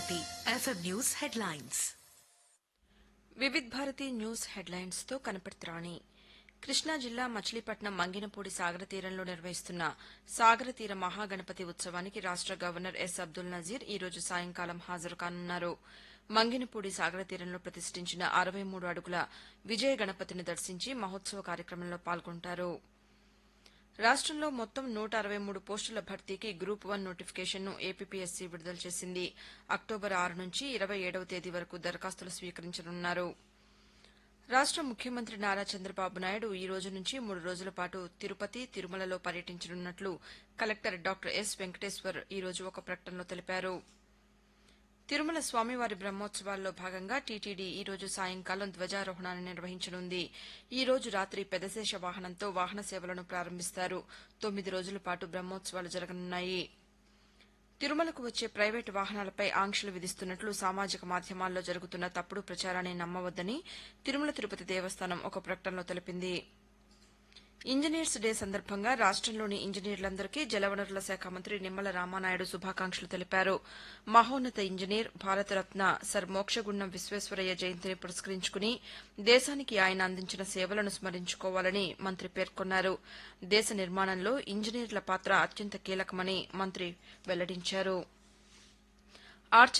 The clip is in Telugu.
Bharati FM news headlines Vividh Bharati news headlines తో కనపడుతురాణి కృష్ణా జిల్లా మచిలీపట్నం మంగినపూడి సాగర తీరంలో నిర్వహిస్తున్న సాగర తీర మహాగణపతి ఉత్సవానికి రాష్ట గవర్నర్ ఎస్ అబ్దుల్ నజీర్ ఈ రోజు సాయంకాలం హాజరు కానున్నారు మంగినపూడి సాగర తీరంలో ప్రతిష్ఠించిన అరవై మూడు అడుగుల విజయ గణపతిని దర్శించి మహోత్సవ కార్యక్రమంలో పాల్గొంటారు రాష్ట్రంలో మొత్తం నూట అరవై మూడు పోస్టుల భర్తీకి గ్రూప్ వన్ నోటిఫికేషన్ను ఏపీపీఎస్సీ విడుదల చేసింది అక్టోబర్ ఆరు నుంచి ఇరవై ఏడవ తేదీ వరకు దరఖాస్తులు స్వీకరించనున్నారు రాష్ట ముఖ్యమంత్రి నారా చంద్రబాబు నాయుడు ఈ రోజు నుంచి మూడు రోజుల పాటు తిరుపతి తిరుమలలో పర్యటించనున్నట్లు కలెక్టర్ డాక్టర్ ఎస్ వెంకటేశ్వర్ ఈ రోజు ఒక ప్రకటనలో తెలిపారు తిరుమల స్వామివారి బ్రహ్మోత్సవాల్లో భాగంగా టీటీడీ ఈ రోజు సాయంకాలం ధ్వజారోహణాన్ని నిర్వహించనుంది ఈ రోజు రాత్రి పెదశేష వాహనంతో వాహన సేవలను ప్రారంభిస్తారు తొమ్మిది రోజుల పాటు బ్రహ్మోత్సవాలు జరగనున్నాయి తిరుమలకు వచ్చే ప్రైవేటు వాహనాలపై ఆంక్షలు విధిస్తున్నట్లు సామాజిక మాధ్యమాల్లో జరుగుతున్న తప్పుడు ప్రచారాన్ని నమ్మవద్దని తిరుమల తిరుపతి దేవస్థానం ఒక ప్రకటనలో తెలిపింది ఇంజనీర్స్ డే సందర్భంగా రాష్టంలోని ఇంజనీర్లందరికీ జలవనరుల శాఖ మంత్రి నిమ్మల రామానాయుడు శుభాకాంక్షలు తెలిపారు మహోన్నత ఇంజనీర్ భారతరత్న సర్ మోక్షగుండం విశ్వేశ్వరయ్య జయంతిని పురస్కరించుకుని దేశానికి ఆయన అందించిన సేవలను స్మరించుకోవాలని మంత్రి పేర్కొన్నారు దేశ నిర్మాణంలో ఇంజనీర్ల పాత్ర అత్యంత కీలకమని మంత్రి వెల్లడించారు